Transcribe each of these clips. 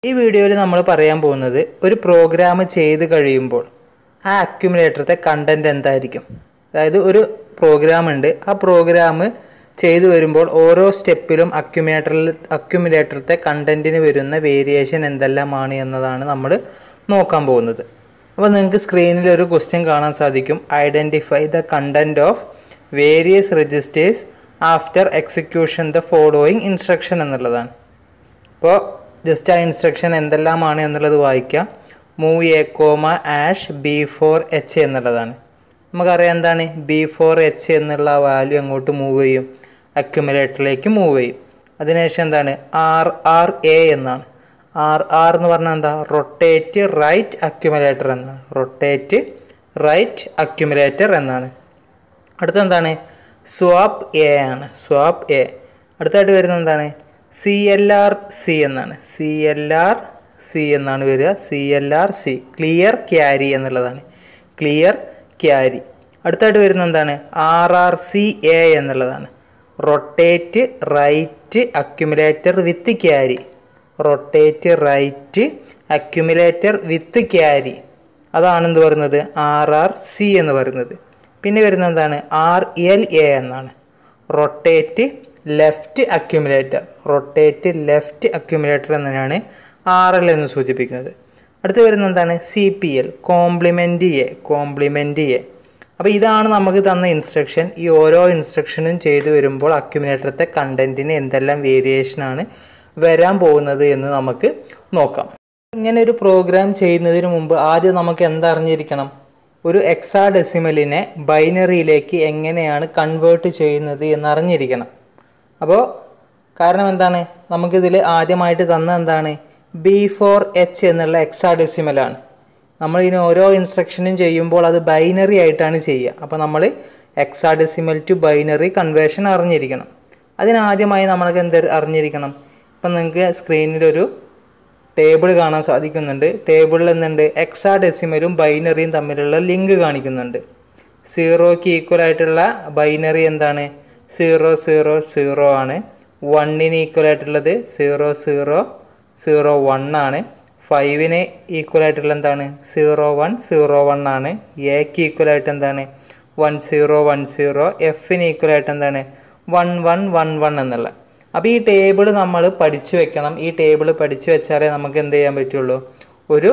ഈ വീഡിയോയിൽ നമ്മൾ പറയാൻ പോകുന്നത് ഒരു പ്രോഗ്രാം ചെയ്ത് കഴിയുമ്പോൾ ആ അക്യുമുലേറ്ററത്തെ കണ്ടൻറ് എന്തായിരിക്കും അതായത് ഒരു പ്രോഗ്രാം ഉണ്ട് ആ പ്രോഗ്രാം ചെയ്തു വരുമ്പോൾ ഓരോ സ്റ്റെപ്പിലും അക്യുമുലേറ്ററിൽ അക്യുമുലേറ്ററത്തെ കണ്ടൻറ്റിന് വരുന്ന വേരിയേഷൻ എന്തെല്ലാമാണ് എന്നതാണ് നമ്മൾ നോക്കാൻ പോകുന്നത് അപ്പോൾ നിങ്ങൾക്ക് സ്ക്രീനിൽ ഒരു ക്വസ്റ്റ്യൻ കാണാൻ സാധിക്കും identify the content of various registers after execution the following instruction എന്നുള്ളതാണ് അപ്പോൾ ജസ്റ്റ് ആ ഇൻസ്ട്രക്ഷൻ എന്തെല്ലാമാണ് എന്നുള്ളത് വായിക്കാം move A comma hash B four H എന്നുള്ളതാണ് നമുക്കറിയാം എന്താണ് ബി ഫോർ എച്ച് എന്നുള്ള വാല്യൂ അങ്ങോട്ട് മൂവ് ചെയ്യും അക്യുമുലേറ്ററിലേക്ക് മൂവ് ചെയ്യും അതിനുശേഷം എന്താണ് ആർ ആർ എ എന്നാണ് ആർ ആർ എന്ന് പറഞ്ഞാൽ എന്താ റൊട്ടേറ്റ് റൈറ്റ് അക്യുമുലേറ്റർ എന്നാണ് റൊട്ടേറ്റ് റൈറ്റ് അക്യുമുലേറ്റർ എന്നാണ് അടുത്ത എന്താണ് സ്വാപ്പ് എ ആണ് സ്വാപ്പ് എ അടുത്തായിട്ട് വരുന്നത് എന്താണ് സി എൽ ആർ സി എന്നാണ് സി എൽ ആർ സി എന്നാണ് വരിക C L R C clear carry എന്നുള്ളതാണ് ക്ലിയർ ക്യാരി അടുത്തായിട്ട് വരുന്നത് എന്താണ് ആർ ആർ സി എ എന്നുള്ളതാണ് rotate right accumulator with carry rotate right accumulator with carry അതാണ് എന്ത് പറയുന്നത് ആർ ആർ സി എന്ന് പറയുന്നത് പിന്നെ വരുന്നത് എന്താണ് ആർ എൽ എ എന്നാണ് rotate left accumulator rotate left accumulator എന്നതാണ് ആർ എൽ എന്ന് സൂചിപ്പിക്കുന്നത് അടുത്ത് വരുന്നത് എന്താണ് C P L complement A complement A അപ്പോൾ ഇതാണ് നമുക്ക് തന്ന ഇൻസ്ട്രക്ഷൻ ഈ ഓരോ ഇൻസ്ട്രക്ഷനും ചെയ്തു വരുമ്പോൾ അക്യുമുലേറ്ററത്തെ കണ്ടൻറ്റിന് എന്തെല്ലാം വേരിയേഷനാണ് വരാൻ പോകുന്നത് എന്ന് നമുക്ക് നോക്കാം ഇങ്ങനെ ഒരു പ്രോഗ്രാം ചെയ്യുന്നതിന് മുമ്പ് ആദ്യം നമുക്ക് എന്തറിഞ്ഞിരിക്കണം ഒരു എക്സാ ഡെസിമലിനെ ബൈനറിയിലേക്ക് എങ്ങനെയാണ് കൺവേർട്ട് ചെയ്യുന്നത് എന്നറിഞ്ഞിരിക്കണം അപ്പോൾ കാരണം എന്താണ് നമുക്കിതിൽ ആദ്യമായിട്ട് തന്ന എന്താണ് ബി ഫോർ എച്ച് എന്നുള്ള എക്സാ ഡെസിമലാണ് നമ്മൾ ഇതിന് ഓരോ ഇൻസ്ട്രക്ഷനും ചെയ്യുമ്പോൾ അത് ബൈനറി ആയിട്ടാണ് ചെയ്യുക അപ്പോൾ നമ്മൾ hexadecimal to binary conversion അറിഞ്ഞിരിക്കണം അതിനാദ്യമായി നമ്മൾക്ക് എന്ത് അറിഞ്ഞിരിക്കണം ഇപ്പം നിങ്ങൾക്ക് സ്ക്രീനിലൊരു ടേബിൾ കാണാൻ സാധിക്കുന്നുണ്ട് ടേബിളിൽ എന്തുണ്ട് എക്സാ ഡെസിമലും ബൈനറിയും തമ്മിലുള്ള ലിങ്ക് കാണിക്കുന്നുണ്ട് സീറോയ്ക്ക് ഈക്വൽ ആയിട്ടുള്ള ബൈനറി എന്താണ് സീറോ സീറോ സീറോ ആണ് വണ്ണിന് ഈക്വൽ ആയിട്ടുള്ളത് സീറോ സീറോ സീറോ വൺ ആണ് ഫൈവിന് ഈക്വൽ ആയിട്ടുള്ള എന്താണ് സീറോ വൺ സീറോ വൺ ആണ് എക്ക് ഈക്വൽ ആയിട്ട് എന്താണ് വൺ സീറോ വൺ സീറോ എഫിന് ഈക്വൽ ആയിട്ട് എന്താണ് വൺ വൺ വൺ വൺ എന്നുള്ള അപ്പോൾ ഈ ടേബിൾ നമ്മൾ പഠിച്ചു വെക്കണം ഈ ടേബിൾ പഠിച്ചു വെച്ചാലേ നമുക്ക് എന്ത് ചെയ്യാൻ പറ്റുള്ളൂ ഒരു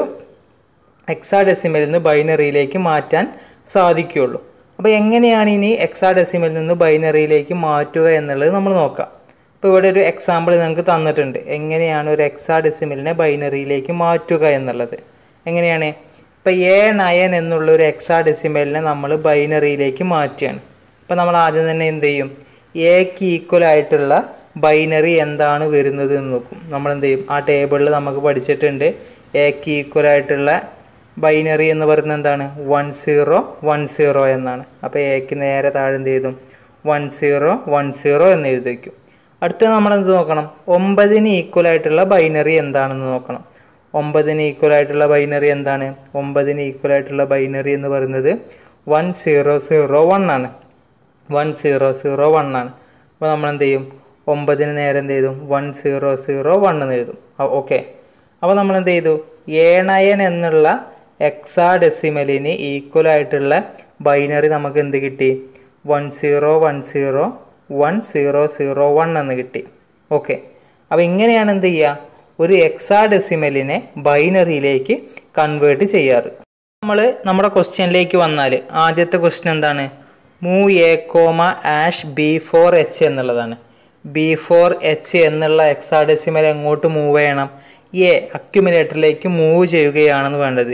എക്സാ ഡെസിമലിൽ നിന്ന് ബൈനറിയിലേക്ക് മാറ്റാൻ സാധിക്കുകയുള്ളൂ അപ്പോൾ എങ്ങനെയാണ് ഇനി എക്സാ ഡെസിമലിൽ നിന്ന് ബൈനറിയിലേക്ക് മാറ്റുക എന്നുള്ളത് നമ്മൾ നോക്കാം ഇപ്പോൾ ഇവിടെ ഒരു എക്സാമ്പിൾ നിങ്ങൾക്ക് തന്നിട്ടുണ്ട് എങ്ങനെയാണ് ഒരു എക്സാ ഡെസിമലിനെ ബൈനറിയിലേക്ക് മാറ്റുക എന്നുള്ളത് എങ്ങനെയാണ് ഇപ്പോൾ എ നയൻ എന്നുള്ള ഒരു എക്സാ ഡെസിമലിനെ നമ്മൾ ബൈനറിയിലേക്ക് മാറ്റുകയാണ് ഇപ്പോൾ നമ്മൾ ആദ്യം തന്നെ എന്ത് ചെയ്യും എക്ക് ഈക്വൽ ആയിട്ടുള്ള ബൈനറി എന്താണ് വരുന്നത് എന്ന് നോക്കും നമ്മൾ എന്ത് ചെയ്യും ആ ടേബിളിൽ നമുക്ക് പഠിച്ചിട്ടുണ്ട് എക്ക് ഈക്വൽ ആയിട്ടുള്ള ബൈനറി എന്ന് പറയുന്നത് എന്താണ് വൺ സീറോ വൺ സീറോ എന്നാണ് അപ്പോൾ എക്ക് നേരെ താഴെ എന്ത് ചെയ്തും വൺ സീറോ വൺ സീറോ എന്ന് എഴുതി വയ്ക്കും അടുത്തത് നമ്മൾ എന്ത് നോക്കണം ഒമ്പതിന് ഈക്വൽ ആയിട്ടുള്ള ബൈനറി എന്താണെന്ന് നോക്കണം ഒമ്പതിന് ഈക്വൽ ആയിട്ടുള്ള ബൈനറി എന്താണ് ഒമ്പതിന് ഈക്വൽ ആയിട്ടുള്ള ബൈനറി എന്ന് പറയുന്നത് വൺ സീറോ സീറോ വൺ ആണ് വൺ സീറോ സീറോ വൺ ആണ് അപ്പോൾ നമ്മൾ എന്ത് ചെയ്യും ഒമ്പതിന് നേരെ എന്ത് ചെയ്തു വൺ സീറോ സീറോ വൺ എന്ന് എഴുതും ഓക്കെ അപ്പോൾ നമ്മൾ എന്ത് ചെയ്തു ഏണയൻ എന്നുള്ള എക്സാ ഡെസിമലിന് ഈക്വൽ ആയിട്ടുള്ള ബൈനറി നമുക്ക് എന്ത് കിട്ടി one zero one zero one zero zero one എന്ന് കിട്ടി ഓക്കെ അപ്പോൾ ഇങ്ങനെയാണ് എന്ത് ചെയ്യുക ഒരു എക്സാ ഡെസിമലിനെ ബൈനറിയിലേക്ക് കൺവേർട്ട് ചെയ്യാറ് നമ്മൾ നമ്മുടെ ക്വസ്റ്റ്യനിലേക്ക് വന്നാൽ ആദ്യത്തെ ക്വസ്റ്റ്യൻ എന്താണ് move A comma hash B four H എന്നുള്ളതാണ് ബി ഫോർ എച്ച് എന്നുള്ള എക്സാഡെസിമൽ എങ്ങോട്ട് മൂവ് ചെയ്യണം എ അക്യുമുലേറ്ററിലേക്ക് മൂവ് ചെയ്യുകയാണെന്ന് വേണ്ടത്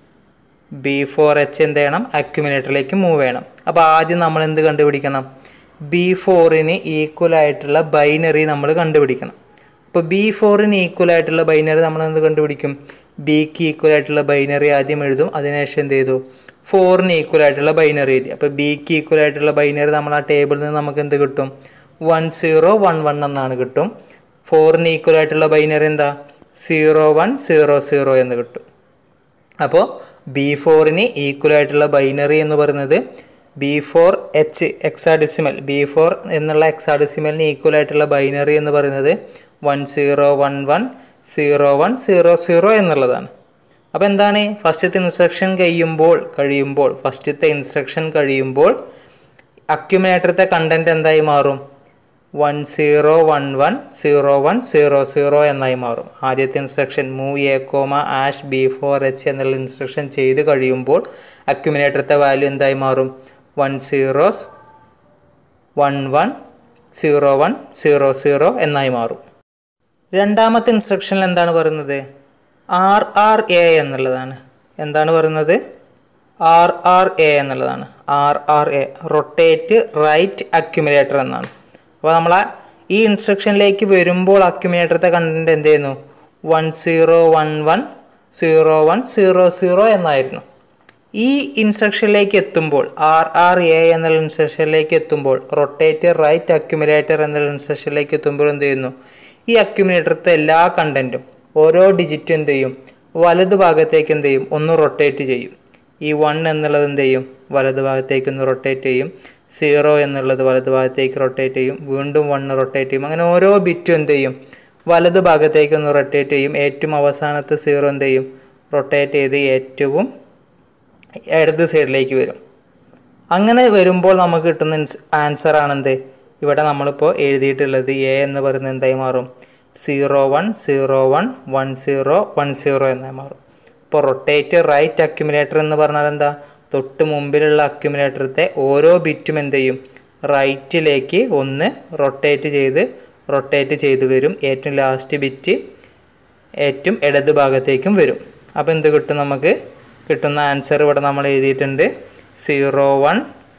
ബി ഫോർ എച്ച് എന്ത് ചെയ്യണം അക്യുമുലേറ്ററിലേക്ക് മൂവ് ചെയ്യണം അപ്പോൾ ആദ്യം നമ്മൾ എന്ത് കണ്ടുപിടിക്കണം ബി ഫോറിന് ഈക്വൽ ആയിട്ടുള്ള ബൈനറി നമ്മൾ കണ്ടുപിടിക്കണം അപ്പോൾ ബി ഫോറിന് ഈക്വൽ ആയിട്ടുള്ള ബൈനറി നമ്മൾ എന്ത് കണ്ടുപിടിക്കും ബിക്ക് ഈക്വൽ ആയിട്ടുള്ള ബൈനറി ആദ്യം എഴുതും അതിനുശേഷം എന്ത് ചെയ്തു ഫോറിന് ഈക്വൽ ആയിട്ടുള്ള ബൈനറി എഴുതി അപ്പോൾ ബിക്ക് ഈക്വൽ ആയിട്ടുള്ള ബൈനറി നമ്മൾ ആ ടേബിളിൽ നിന്ന് നമുക്ക് എന്ത് കിട്ടും വൺ സീറോ വൺ വൺ എന്നാണ് കിട്ടും ഫോറിന് ഈക്വൽ ആയിട്ടുള്ള ബൈനറി എന്താ സീറോ വൺ സീറോ സീറോ എന്ന് കിട്ടും അപ്പോൾ ബി ഫോറിന് ഈക്വൽ ആയിട്ടുള്ള ബൈനറി എന്ന് പറയുന്നത് B four H hexadecimal B four എന്നുള്ള എക്സാഡെസിമലിന് ഈക്വൽ ആയിട്ടുള്ള ബൈനറി എന്ന് പറയുന്നത് one zero one one zero one zero zero എന്നുള്ളതാണ് അപ്പോൾ എന്താണ് ഫസ്റ്റത്തെ ഇൻസ്ട്രക്ഷൻ കഴിയുമ്പോൾ കഴിയുമ്പോൾ ഫസ്റ്റത്തെ ഇൻസ്ട്രക്ഷൻ കഴിയുമ്പോൾ അക്യുമിനേറ്ററത്തെ കണ്ടന്റ് എന്തായി മാറും one zero one one zero one zero zero എന്നായി മാറും ആദ്യത്തെ instruction move A comma hash B four H എന്നുള്ള ഇൻസ്ട്രക്ഷൻ ചെയ്ത് കഴിയുമ്പോൾ അക്യുമിനേറ്ററത്തെ വാല്യൂ എന്തായി മാറും one zeros one one zero one zero zero എന്നായി മാറും രണ്ടാമത്തെ ഇൻസ്ട്രക്ഷനിൽ എന്താണ് പറയുന്നത് ആർ ആർ എ എന്നുള്ളതാണ് എന്താണ് പറയുന്നത് ആർ ആർ എ എന്നുള്ളതാണ് R R A rotate right accumulator എന്നാണ് അപ്പോൾ നമ്മൾ ഈ ഇൻസ്ട്രക്ഷനിലേക്ക് വരുമ്പോൾ അക്യുമുലേറ്ററത്തെ കണ്ടന്റ് എന്ത് ചെയ്യുന്നു one zero one one zero one zero zero എന്നായിരുന്നു ഈ ഇൻസ്ട്രക്ഷനിലേക്ക് എത്തുമ്പോൾ ആർ ആർ എ എന്നുള്ള ഇൻസ്ട്രക്ഷനിലേക്ക് എത്തുമ്പോൾ റൊട്ടേറ്റ് റൈറ്റ് അക്യുമുലേറ്റർ എന്നുള്ള ഇൻസ്ട്രക്ഷനിലേക്ക് എത്തുമ്പോൾ എന്ത് ചെയ്യുന്നു ഈ അക്യുമുലേറ്ററത്തെ എല്ലാ കണ്ടന്റും ഓരോ ഡിജിറ്റും എന്ത് ചെയ്യും വലത് ഭാഗത്തേക്ക് എന്ത് ചെയ്യും ഒന്ന് റൊട്ടേറ്റ് ചെയ്യും ഈ വൺ എന്നുള്ളത് എന്ത് ചെയ്യും വലത് ഭാഗത്തേക്ക് ഒന്ന് റൊട്ടേറ്റ് ചെയ്യും സീറോ എന്നുള്ളത് വലത് ഭാഗത്തേക്ക് റൊട്ടേറ്റ് ചെയ്യും വീണ്ടും വൺ റൊട്ടേറ്റ് ചെയ്യും അങ്ങനെ ഓരോ ബിറ്റും എന്ത് ചെയ്യും വലത് ഭാഗത്തേക്ക് ഒന്ന് റൊട്ടേറ്റ് ചെയ്യും ഏറ്റവും അവസാനത്തെ സീറോ എന്ത് ചെയ്യും റൊട്ടേറ്റ് ചെയ്ത് ഏറ്റവും ഇടത് സൈഡിലേക്ക് വരും അങ്ങനെ വരുമ്പോൾ നമുക്ക് കിട്ടുന്ന ആൻസർ ആണെന്ത് ഇവിടെ നമ്മളിപ്പോൾ എഴുതിയിട്ടുള്ളത് എ എന്ന് പറയുന്നത് എന്തായി മാറും zero one zero one one zero one zero എന്നായി മാറും ഇപ്പോൾ റൊട്ടേറ്റ് റൈറ്റ് അക്യുമുലേറ്റർ എന്ന് പറഞ്ഞാൽ എന്താ തൊട്ട് മുമ്പിലുള്ള അക്യുമുലേറ്ററത്തെ ഓരോ ബിറ്റും എന്ത് ചെയ്യും റൈറ്റിലേക്ക് ഒന്ന് റൊട്ടേറ്റ് ചെയ്ത് റൊട്ടേറ്റ് ചെയ്ത് വരും ഏറ്റവും ലാസ്റ്റ് ബിറ്റ് ഏറ്റവും ഇടത് ഭാഗത്തേക്കും വരും അപ്പോൾ എന്ത് കിട്ടും നമുക്ക് കിട്ടുന്ന ആൻസർ ഇവിടെ നമ്മൾ എഴുതിയിട്ടുണ്ട് zero one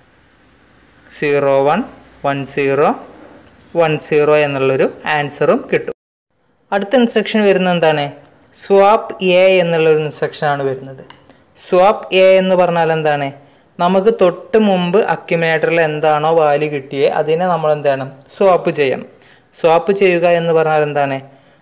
zero one one zero one zero എന്നുള്ളൊരു ആൻസറും കിട്ടും അടുത്ത ഇൻസ്ട്രക്ഷൻ വരുന്നത് എന്താണ് സ്വാപ്പ് എ എന്നുള്ളൊരു ഇൻസ്ട്രക്ഷനാണ് വരുന്നത് സ്വാപ്പ് എ എന്ന് പറഞ്ഞാൽ എന്താണ് നമുക്ക് തൊട്ട് മുമ്പ് അക്യുമിനേറ്ററിൽ എന്താണോ വാല്യൂ കിട്ടിയത് അതിനെ നമ്മൾ എന്താണ് സ്വാപ്പ് ചെയ്യണം സ്വാപ്പ് ചെയ്യുക എന്ന് പറഞ്ഞാൽ എന്താണ്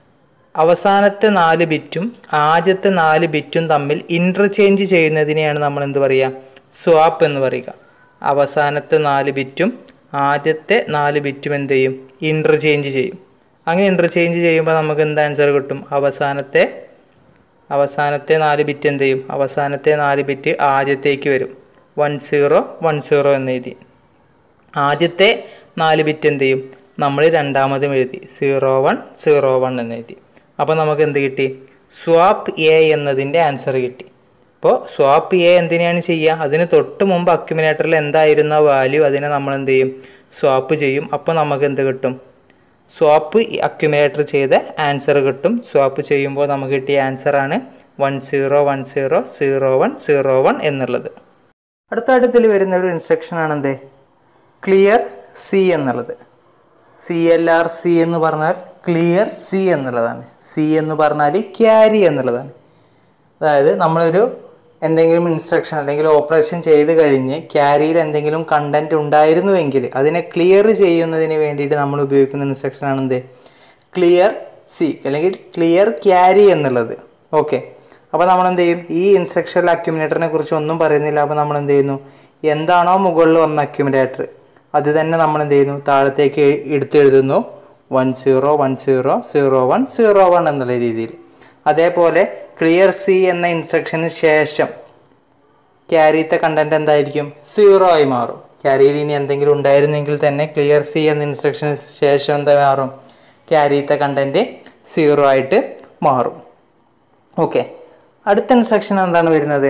അവസാനത്തെ നാല് ബിറ്റും ആദ്യത്തെ നാല് ബിറ്റും തമ്മിൽ ഇൻ്റർചേഞ്ച് ചെയ്യുന്നതിനെയാണ് നമ്മൾ എന്ത് പറയുക സ്വാപ്പ് എന്ന് പറയുക അവസാനത്തെ നാല് ബിറ്റും ആദ്യത്തെ നാല് ബിറ്റും എന്ത് ചെയ്യും ഇൻ്റർചേഞ്ച് ചെയ്യും അങ്ങനെ ഇൻ്റർചേഞ്ച് ചെയ്യുമ്പോൾ നമുക്ക് എന്ത് ആൻസർ കിട്ടും അവസാനത്തെ അവസാനത്തെ നാല് ബിറ്റ് എന്ത് ചെയ്യും അവസാനത്തെ നാല് ബിറ്റ് ആദ്യത്തേക്ക് വരും വൺ സീറോ വൺ സീറോ എന്ന് എഴുതി ആദ്യത്തെ നാല് ബിറ്റ് എന്ത് ചെയ്യും നമ്മൾ രണ്ടാമതും എഴുതി സീറോ വൺ സീറോ വൺ എന്ന് എഴുതി അപ്പോൾ നമുക്ക് എന്ത് കിട്ടി സ്വാപ്പ് എ എന്നതിൻ്റെ ആൻസർ കിട്ടി അപ്പോൾ സ്വാപ്പ് എ എന്തിനാണ് ചെയ്യുക അതിന് തൊട്ട് മുമ്പ് അക്യുമിനേറ്ററിൽ എന്തായിരുന്ന വാല്യൂ അതിനെ നമ്മൾ എന്ത് ചെയ്യും സ്വാപ്പ് ചെയ്യും അപ്പോൾ നമുക്ക് എന്ത് കിട്ടും സ്വാപ്പ് അക്യുമിനേറ്റർ ചെയ്ത ആൻസർ കിട്ടും സ്വാപ്പ് ചെയ്യുമ്പോൾ നമുക്ക് കിട്ടിയ ആൻസറാണ് one zero one zero zero one zero one എന്നുള്ളത് അടുത്ത അടുത്തിൽ വരുന്ന ഒരു ഇൻസ്ട്രക്ഷൻ ആണ് എന്ത് ക്ലിയർ സി എന്നുള്ളത് സി എൽ ആർ സി എന്ന് പറഞ്ഞാൽ ക്ലിയർ സി എന്നുള്ളതാണ് സി എന്ന് പറഞ്ഞാൽ ക്യാരി എന്നുള്ളതാണ് അതായത് നമ്മളൊരു എന്തെങ്കിലും ഇൻസ്ട്രക്ഷൻ അല്ലെങ്കിൽ ഓപ്പറേഷൻ ചെയ്ത് കഴിഞ്ഞ് ക്യാരിയിൽ എന്തെങ്കിലും കണ്ടന്റ് ഉണ്ടായിരുന്നുവെങ്കിൽ അതിനെ ക്ലിയർ ചെയ്യുന്നതിന് വേണ്ടിയിട്ട് നമ്മൾ ഉപയോഗിക്കുന്ന ഇൻസ്ട്രക്ഷൻ ആണ് എന്ത് ക്ലിയർ സി അല്ലെങ്കിൽ ക്ലിയർ ക്യാരി എന്നുള്ളത് ഓക്കെ അപ്പോൾ നമ്മൾ എന്ത് ചെയ്യും ഈ ഇൻസ്ട്രക്ഷനിൽ അക്യുമിനേറ്ററിനെ കുറിച്ച് ഒന്നും പറയുന്നില്ല അപ്പോൾ നമ്മൾ എന്ത് ചെയ്യുന്നു എന്താണോ മുകളിൽ വന്ന അക്യുമിനേറ്റർ അത് തന്നെ നമ്മൾ എന്ത് ചെയ്യുന്നു താഴത്തേക്ക് എടുത്തെഴുതുന്നു one zero one zero zero one zero one എന്നുള്ള രീതിയിൽ അതേപോലെ ക്ലിയർ സി എന്ന ഇൻസ്ട്രക്ഷന് ശേഷം ക്യാരിയത്തെ കണ്ടന്റ് എന്തായിരിക്കും സീറോ ആയി മാറും ക്യാരിയിൽ ഇനി എന്തെങ്കിലും ഉണ്ടായിരുന്നെങ്കിൽ തന്നെ ക്ലിയർ സി എന്ന ഇൻസ്ട്രക്ഷന് ശേഷം എന്താ മാറും ക്യാരിയത്തെ കണ്ടന്റ് സീറോ ആയിട്ട് മാറും ഓക്കെ അടുത്ത ഇൻസ്ട്രക്ഷൻ എന്താണ് വരുന്നത്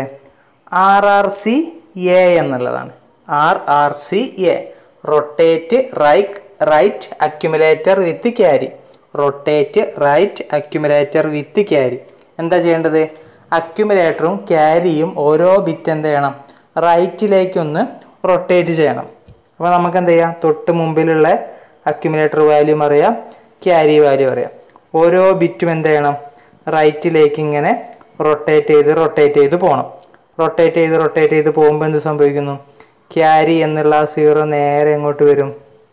ആർ ആർ സി എ എന്നുള്ളതാണ് R R C A rotate right right accumulator with carry rotate right accumulator with carry എന്താ ചെയ്യേണ്ടത് അക്യുമുലേറ്ററും ക്യാരിയും ഓരോ ബിറ്റ് എന്ത് ചെയ്യണം റൈറ്റിലേക്കൊന്ന് റൊട്ടേറ്റ് ചെയ്യണം അപ്പോൾ നമുക്ക് എന്ത് ചെയ്യാം തൊട്ട് മുമ്പിലുള്ള അക്യുമുലേറ്റർ വാല്യൂം അറിയാം ക്യാരി വാല്യൂ അറിയാം ഓരോ ബിറ്റും എന്ത് ചെയ്യണം റൈറ്റിലേക്ക് ഇങ്ങനെ റൊട്ടേറ്റ് ചെയ്ത് റൊട്ടേറ്റ് ചെയ്ത് പോകണം റൊട്ടേറ്റ് ചെയ്ത് റൊട്ടേറ്റ് ചെയ്ത് പോകുമ്പോൾ എന്ത് സംഭവിക്കുന്നു ക്യാരി എന്നുള്ള ആ സീറോ നേരെ എങ്ങോട്ട് വരും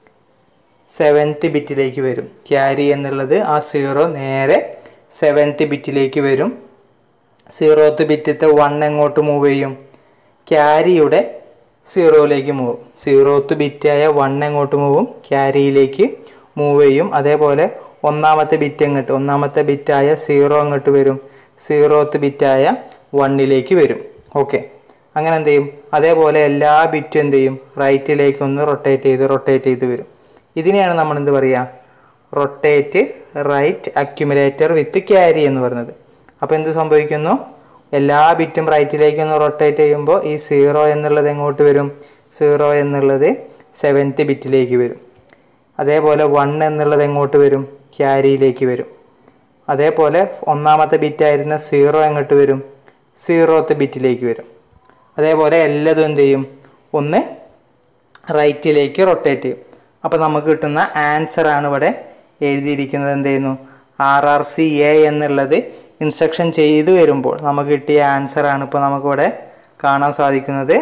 സെവൻത്ത് ബിറ്റിലേക്ക് വരും ക്യാരി എന്നുള്ളത് ആ സീറോ നേരെ സെവൻത്ത് ബിറ്റിലേക്ക് വരും സീറോത്ത് ബിറ്റത്തെ വൺ എങ്ങോട്ട് മൂവ് ചെയ്യും ക്യാരിയുടെ സീറോയിലേക്ക് മൂവ് സീറോത്ത് ബിറ്റായ വൺ എങ്ങോട്ട് മൂവും ക്യാരിയിലേക്ക് മൂവ് ചെയ്യും അതേപോലെ ഒന്നാമത്തെ ബിറ്റ് എങ്ങോട്ട് ഒന്നാമത്തെ ബിറ്റായ സീറോ അങ്ങോട്ട് വരും സീറോത്ത് ബിറ്റായ വണ്ണിലേക്ക് വരും ഓക്കെ അങ്ങനെ എന്ത് ചെയ്യും അതേപോലെ എല്ലാ ബിറ്റും എന്ത് ചെയ്യും റൈറ്റിലേക്ക് ഒന്ന് റൊട്ടേറ്റ് ചെയ്ത് റൊട്ടേറ്റ് ചെയ്ത് വരും ഇതിനെയാണ് നമ്മൾ എന്ത് പറയുക rotate right accumulator with carry എന്ന് പറയുന്നത് അപ്പോൾ എന്ത് സംഭവിക്കുന്നു എല്ലാ ബിറ്റും റൈറ്റിലേക്ക് ഒന്ന് റൊട്ടേറ്റ് ചെയ്യുമ്പോൾ ഈ സീറോ എന്നുള്ളത് എങ്ങോട്ട് വരും സീറോ എന്നുള്ളത് സെവൻത്ത് ബിറ്റിലേക്ക് വരും അതേപോലെ വൺ എന്നുള്ളത് എങ്ങോട്ട് വരും ക്യാരിയിലേക്ക് വരും അതേപോലെ ഒന്നാമത്തെ ബിറ്റായിരുന്ന സീറോ എങ്ങോട്ട് വരും സീറോത്ത് ബിറ്റിലേക്ക് വരും അതേപോലെ എല്ലാതും എന്ത് ചെയ്യും ഒന്ന് റൈറ്റിലേക്ക് റൊട്ടേറ്റ് ചെയ്യും അപ്പോൾ നമുക്ക് കിട്ടുന്ന ആൻസർ ആണ് ഇവിടെ എഴുതിയിരിക്കുന്നത് എന്ത് ചെയ്യുന്നു ആർ ആർ സി എ എന്നുള്ളത് ഇൻസ്ട്രക്ഷൻ ചെയ്തു വരുമ്പോൾ നമുക്ക് കിട്ടിയ ആൻസർ ആണ് ഇപ്പോൾ നമുക്കിവിടെ കാണാൻ സാധിക്കുന്നത്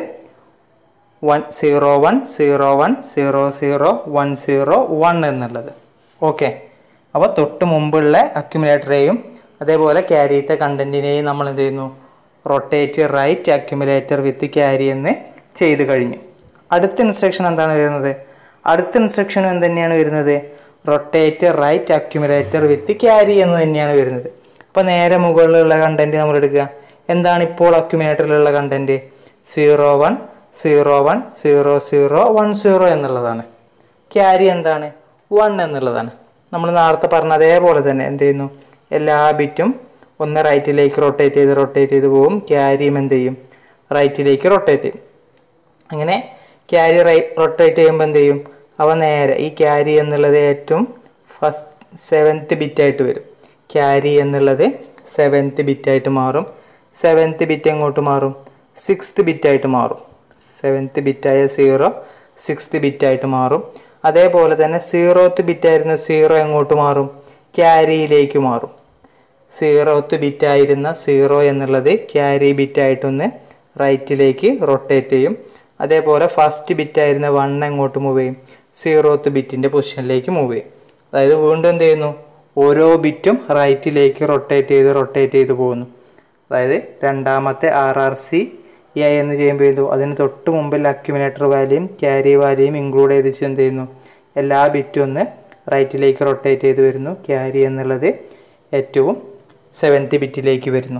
one zero one zero one zero zero one zero one എന്നുള്ളത് ഓക്കെ അപ്പോൾ തൊട്ട് മുമ്പുള്ള അക്യുമുലേറ്ററെയും അതേപോലെ ക്യാരിയത്തെ കണ്ടൻറ്റിനെയും നമ്മൾ എന്ത് ചെയ്യുന്നു rotate right accumulator with carry എന്ന് ചെയ്ത് കഴിഞ്ഞു അടുത്ത ഇൻസ്ട്രക്ഷൻ എന്താണ് വരുന്നത് അടുത്ത ഇൻസ്ട്രക്ഷനും എന്ത് തന്നെയാണ് വരുന്നത് rotate right accumulator with carry എന്ന് തന്നെയാണ് വരുന്നത് അപ്പോൾ നേരെ മുകളിലുള്ള കണ്ടൻറ്റ് നമ്മൾ എടുക്കുക എന്താണ് ഇപ്പോൾ അക്യുമുലേറ്ററിലുള്ള content zero one zero one zero zero one zero എന്നുള്ളതാണ് ക്യാരി എന്താണ് വൺ എന്നുള്ളതാണ് നമ്മൾ നേരത്തെ പറഞ്ഞ അതേപോലെ തന്നെ എന്ത് ചെയ്യുന്നു എല്ലാ ബിറ്റും ഒന്ന് റൈറ്റിലേക്ക് റൊട്ടേറ്റ് ചെയ്ത് റൊട്ടേറ്റ് ചെയ്ത് പോകും ക്യാരിയും എന്ത് ചെയ്യും റൈറ്റിലേക്ക് റൊട്ടേറ്റ് ചെയ്യും അങ്ങനെ ക്യാരി റൈറ്റ് റൊട്ടേറ്റ് ചെയ്യുമ്പോൾ എന്ത് ചെയ്യും അവ നേരെ ഈ ക്യാരി എന്നുള്ളത് ഏറ്റവും ഫസ്റ്റ് സെവൻത്ത് ബിറ്റായിട്ട് വരും ക്യാരി എന്നുള്ളത് സെവൻത്ത് ബിറ്റായിട്ട് മാറും സെവൻത്ത് ബിറ്റ് എങ്ങോട്ട് മാറും സിക്സ്ത് ബിറ്റായിട്ട് മാറും സെവൻത്ത് ബിറ്റായ സീറോ സിക്സ്ത് ബിറ്റായിട്ട് മാറും അതേപോലെ തന്നെ സീറോത്ത് ബിറ്റായിരുന്ന സീറോ എങ്ങോട്ട് മാറും ക്യാരിയിലേക്ക് മാറും സീറോത്ത് ബിറ്റായിരുന്ന സീറോ എന്നുള്ളത് ക്യാരി ബിറ്റായിട്ടൊന്ന് റൈറ്റിലേക്ക് റൊട്ടേറ്റ് ചെയ്യും അതേപോലെ ഫസ്റ്റ് ബിറ്റായിരുന്ന വൺ എങ്ങോട്ട് മൂവ് ചെയ്യും സീറോത്ത് ബിറ്റിൻ്റെ പൊസിഷനിലേക്ക് മൂവ് ചെയ്യും അതായത് വീണ്ടും എന്ത് ചെയ്യുന്നു ഓരോ ബിറ്റും റൈറ്റിലേക്ക് റൊട്ടേറ്റ് ചെയ്ത് റൊട്ടേറ്റ് ചെയ്ത് പോകുന്നു അതായത് രണ്ടാമത്തെ ആർ ആർ സി എ എന്ന് ചെയ്യുമ്പോൾ ചെയ്തു അതിന് തൊട്ട് മുമ്പിൽ അക്യുമിനേറ്റർ വാല്യൂയും ക്യാരി വാല്യൂയും ഇൻക്ലൂഡ് ചെയ്ത് എന്ത് ചെയ്യുന്നു എല്ലാ ബിറ്റും ഒന്ന് റൈറ്റിലേക്ക് റൊട്ടേറ്റ് ചെയ്ത് വരുന്നു ക്യാരി എന്നുള്ളത് ഏറ്റവും സെവൻത്ത് ബിറ്റിലേക്ക് വരുന്നു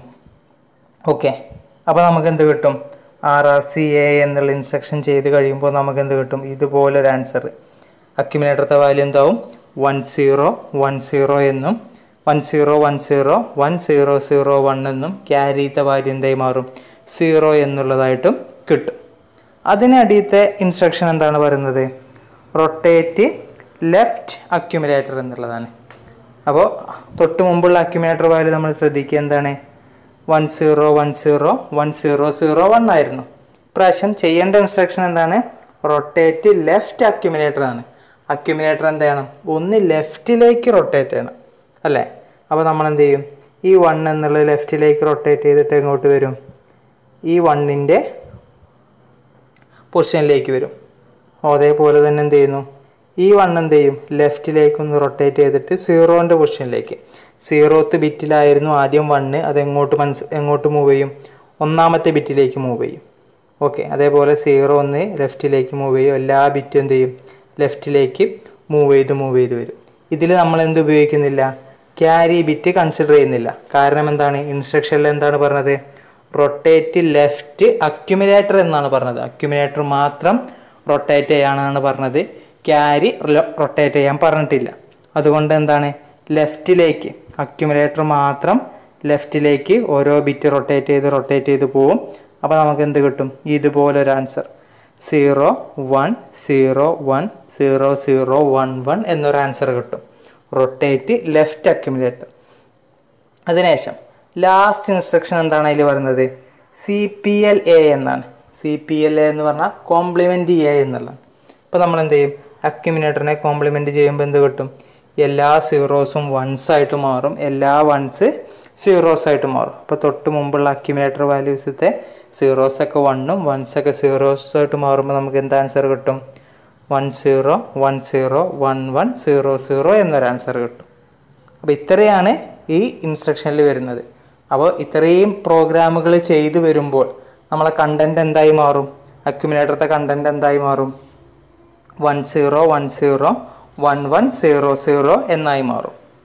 ഓക്കെ അപ്പോൾ നമുക്ക് എന്ത് കിട്ടും ആർ ആർ സി എ എന്നുള്ള ഇൻസ്ട്രക്ഷൻ ചെയ്ത് കഴിയുമ്പോൾ നമുക്ക് എന്ത് കിട്ടും ഇതുപോലൊരു ആൻസർ അക്യുമിനേറ്ററത്തെ വാല്യൂ എന്താവും വൺ സീറോ വൺ സീറോ എന്നും one zero one zero one zero zero one എന്നും ക്യാരിത്തെ വാല്യൂ എന്തായി മാറും സീറോ എന്നുള്ളതായിട്ടും കിട്ടും അതിനടിയത്തെ ഇൻസ്ട്രക്ഷൻ എന്താണ് പറയുന്നത് റൊട്ടേറ്റ് ലെഫ്റ്റ് അക്യുമുലേറ്റർ എന്നുള്ളതാണ് അപ്പോൾ തൊട്ട് മുമ്പുള്ള അക്യുമുലേറ്റർ വാല്യൂ നമ്മൾ ശ്രദ്ധിക്കുക എന്താണ് one zero one zero one zero zero one ആയിരുന്നു ഇപ്രാവശ്യം ചെയ്യേണ്ട ഇൻസ്ട്രക്ഷൻ എന്താണ് റൊട്ടേറ്റ് ലെഫ്റ്റ് അക്യുമുലേറ്റർ ആണ് അക്യുമുലേറ്റർ എന്ത് ചെയ്യണം ഒന്ന് ലെഫ്റ്റിലേക്ക് റൊട്ടേറ്റ് ചെയ്യണം അല്ലേ അപ്പോൾ നമ്മൾ എന്ത് ചെയ്യും ഈ വൺ എന്നുള്ളത് ലെഫ്റ്റിലേക്ക് റൊട്ടേറ്റ് ചെയ്തിട്ട് എങ്ങോട്ട് വരും ഈ വണ്ണിൻ്റെ പൊസിഷനിലേക്ക് വരും അതേപോലെ തന്നെ എന്ത് ചെയ്യുന്നു ഈ വൺ എന്ത് ചെയ്യും ലെഫ്റ്റിലേക്ക് ഒന്ന് റൊട്ടേറ്റ് ചെയ്തിട്ട് സീറോൻ്റെ പൊസിഷനിലേക്ക് സീറോത്ത് ബിറ്റിലായിരുന്നു ആദ്യം വണ്ണ് അത് എങ്ങോട്ട് മനസ് എങ്ങോട്ട് മൂവ് ചെയ്യും ഒന്നാമത്തെ ബിറ്റിലേക്ക് മൂവ് ചെയ്യും ഓക്കെ അതേപോലെ സീറോ ഒന്ന് ലെഫ്റ്റിലേക്ക് മൂവ് ചെയ്യും എല്ലാ ബിറ്റും എന്ത് ചെയ്യും ലെഫ്റ്റിലേക്ക് മൂവ് ചെയ്ത് മൂവ് ചെയ്ത് വരും ഇതിൽ നമ്മൾ എന്ത് ഉപയോഗിക്കുന്നില്ല ക്യാരി ബിറ്റ് കൺസിഡർ ചെയ്യുന്നില്ല കാരണം എന്താണ് ഇൻസ്ട്രക്ഷനിൽ എന്താണ് പറഞ്ഞത് റൊട്ടേറ്റ് ലെഫ്റ്റ് അക്യുമുലേറ്റർ എന്നാണ് പറഞ്ഞത് അക്യുമുലേറ്റർ മാത്രം റൊട്ടേറ്റ് ചെയ്യാനാണ് പറഞ്ഞത് ക്യാരി റൊട്ടേറ്റ് ചെയ്യാൻ പറഞ്ഞിട്ടില്ല അതുകൊണ്ട് എന്താണ് ലെഫ്റ്റിലേക്ക് അക്യുമുലേറ്റർ മാത്രം ലെഫ്റ്റിലേക്ക് ഓരോ ബിറ്റ് റൊട്ടേറ്റ് ചെയ്ത് റൊട്ടേറ്റ് ചെയ്ത് പോവും അപ്പോൾ നമുക്ക് എന്ത് കിട്ടും ഇതുപോലൊരു answer zero one zero one zero zero one one എന്നൊരു ആൻസർ കിട്ടും റൊട്ടേറ്റ് ലെഫ്റ്റ് അക്യുമുലേറ്റർ അതിനുശേഷം ലാസ്റ്റ് ഇൻസ്ട്രക്ഷൻ എന്താണ് അതിൽ പറയുന്നത് സി പി എൽ എ എന്നാണ് സി പി എൽ എ എന്ന് പറഞ്ഞാൽ കോംപ്ലിമെൻറ്റ് എ എന്നുള്ളതാണ് അപ്പോൾ നമ്മൾ എന്ത് ചെയ്യും അക്യുമിനേറ്ററിനെ കോംപ്ലിമെൻറ്റ് ചെയ്യുമ്പോൾ എന്ത് കിട്ടും എല്ലാ സീറോസും വൺസ് ആയിട്ട് മാറും എല്ലാ വൺസ് സീറോസ് ആയിട്ട് മാറും അപ്പോൾ തൊട്ട് മുമ്പുള്ള അക്യുമിനേറ്റർ വാല്യൂസത്തെ സീറോസ് ഒക്കെ വണ്ണും വൺസ് ഒക്കെ സീറോസ് ആയിട്ട് മാറുമ്പോൾ നമുക്ക് എന്ത് ആൻസർ കിട്ടും one zero one zero one one zero zero എന്നൊരു ആൻസർ കിട്ടും അപ്പോൾ ഇത്രയാണ് ഈ ഇൻസ്ട്രക്ഷനിൽ വരുന്നത് അപ്പോൾ ഇത്രയും പ്രോഗ്രാമുകൾ ചെയ്തു വരുമ്പോൾ നമ്മളെ കണ്ടൻറ് എന്തായി മാറും അക്യുമിനേറ്ററത്തെ കണ്ടൻറ് എന്തായി മാറും one zero one zero one one zero zero എന്നായി മാറും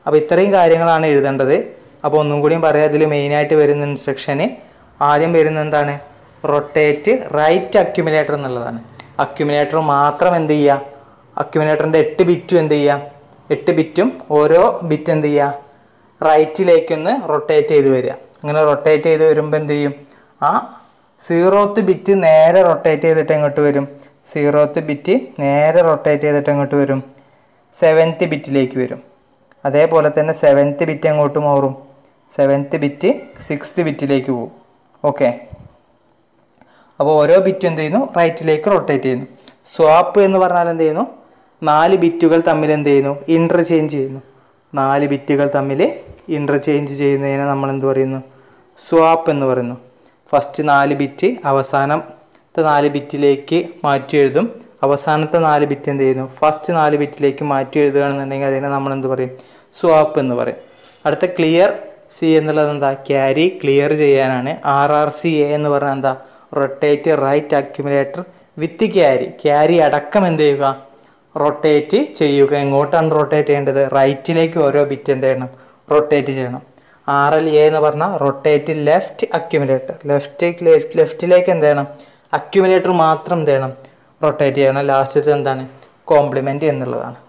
അപ്പോൾ ഇത്രയും കാര്യങ്ങളാണ് എഴുതേണ്ടത് അപ്പോൾ ഒന്നും കൂടിയും പറയാം ഇതിൽ മെയിനായിട്ട് വരുന്ന ഇൻസ്ട്രക്ഷന് ആദ്യം വരുന്ന എന്താണ് റൊട്ടേറ്റ് റൈറ്റ് അക്യുമുലേറ്റർ എന്നുള്ളതാണ് അക്യുമുലേറ്റർ മാത്രം എന്ത് ചെയ്യുക അക്യുമുലേറ്ററിൻ്റെ എട്ട് ബിറ്റും എന്ത് ചെയ്യുക എട്ട് ബിറ്റും ഓരോ ബിറ്റ് എന്ത് ചെയ്യുക റൈറ്റിലേക്കൊന്ന് റൊട്ടേറ്റ് ചെയ്ത് വരിക അങ്ങനെ റൊട്ടേറ്റ് ചെയ്ത് വരുമ്പോൾ എന്ത് ചെയ്യും ആ സീറോത്ത് ബിറ്റ് നേരെ റൊട്ടേറ്റ് ചെയ്തിട്ട് എങ്ങോട്ട് വരും സീറോത്ത് ബിറ്റ് നേരെ റൊട്ടേറ്റ് ചെയ്തിട്ട് എങ്ങോട്ട് വരും സെവൻത്ത് ബിറ്റിലേക്ക് വരും അതേപോലെ തന്നെ സെവൻത്ത് ബിറ്റ് എങ്ങോട്ട് മാറും സെവൻത്ത് ബിറ്റ് സിക്സ്ത് ബിറ്റിലേക്ക് പോകും ഓക്കെ അപ്പോൾ ഓരോ ബിറ്റ് എന്ത് ചെയ്യുന്നു റൈറ്റിലേക്ക് റൊട്ടേറ്റ് ചെയ്യുന്നു സ്വാപ്പ് എന്ന് പറഞ്ഞാൽ എന്ത് ചെയ്യുന്നു നാല് ബിറ്റുകൾ തമ്മിൽ എന്ത് ചെയ്യുന്നു ഇൻ്റർചേഞ്ച് ചെയ്യുന്നു നാല് ബിറ്റുകൾ തമ്മിൽ ഇൻ്റർചേഞ്ച് ചെയ്യുന്നതിനെ നമ്മൾ എന്ത് പറയുന്നു സ്വാപ്പ് എന്ന് പറയുന്നു ഫസ്റ്റ് നാല് ബിറ്റ് അവസാനത്തെ നാല് ബിറ്റിലേക്ക് മാറ്റി എഴുതും അവസാനത്തെ നാല് ബിറ്റ് എന്ത് ചെയ്യുന്നു ഫസ്റ്റ് നാല് ബിറ്റിലേക്ക് മാറ്റി എഴുതുകയാണെന്നുണ്ടെങ്കിൽ അതിനെ നമ്മൾ എന്ത് പറയും സ്വാപ്പ് എന്ന് പറയും അടുത്ത ക്ലിയർ സി എന്നുള്ളത് എന്താ ക്യാരി ക്ലിയർ ചെയ്യാനാണ് ആർ ആർ സി എ എന്ന് പറഞ്ഞാൽ എന്താ rotate right accumulator with carry carry അടക്കം എന്ത് ചെയ്യുക റൊട്ടേറ്റ് ചെയ്യുക എങ്ങോട്ടാണ് റൊട്ടേറ്റ് ചെയ്യേണ്ടത് റൈറ്റിലേക്ക് ഓരോ ബിറ്റ് എന്ത് ചെയ്യണം റൊട്ടേറ്റ് ചെയ്യണം ആർ എൽ എ എന്ന് പറഞ്ഞാൽ റൊട്ടേറ്റ് ലെഫ്റ്റ് അക്യുമുലേറ്റർ ലെഫ്റ്റ് ലെഫ്റ്റിലേക്ക് എന്ത് ചെയ്യണം അക്യുമുലേറ്റർ മാത്രം എന്ത് ചെയ്യണം റൊട്ടേറ്റ് ചെയ്യണം ലാസ്റ്റത്തെ എന്താണ് കോംപ്ലിമെൻറ്റ് എന്നുള്ളതാണ്